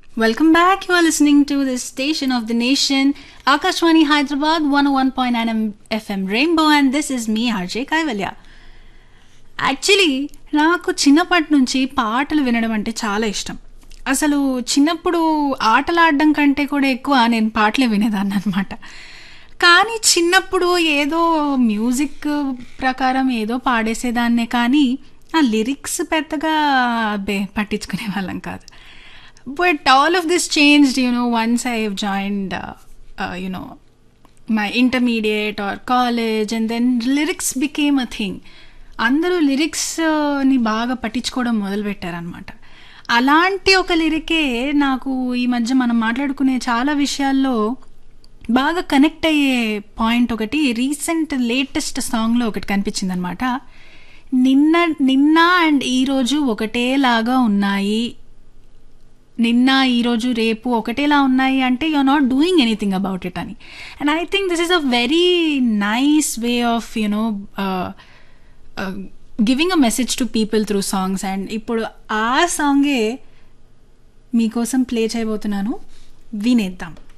Welcome back. You are listening to the station of the nation, Akashwani Hyderabad 101.9 FM Rainbow, and this is me, RJ Kaivalya. Actually నాకు చిన్నప్పటి నుంచి పాటలు వినడం అంటే చాలా ఇష్టం అసలు చిన్నప్పుడు ఆటలు ఆడడం కంటే కూడా ఎక్కువ నేను పాటలే వినేదాన్ని అనమాట కానీ చిన్నప్పుడు ఏదో మ్యూజిక్ ప్రకారం ఏదో పాడేసేదాన్నే కానీ ఆ లిరిక్స్ పెద్దగా బే పట్టించుకునే వాళ్ళం కాదు but all of this changed you know once I have joined you know my intermediate or college and then lyrics became a thing అందరూ లిరిక్స్ని బాగా పట్టించుకోవడం మొదలుపెట్టారనమాట అలాంటి ఒక లిరికే నాకు ఈ మధ్య మనం మాట్లాడుకునే చాలా విషయాల్లో బాగా కనెక్ట్ అయ్యే పాయింట్ ఒకటి రీసెంట్ లేటెస్ట్ సాంగ్లో ఒకటి కనిపించింది అనమాట నిన్న నిన్న అండ్ ఈరోజు ఒకటేలాగా ఉన్నాయి నిన్న ఈరోజు రేపు ఒకటేలా ఉన్నాయి అంటే you not doing anything about it అని and I think this is a very nice way of you know giving a message to people through songs and ఇప్పుడు ఆ సాంగే మీకోసం ప్లే చేయబోతున్నాను వినేద్దాం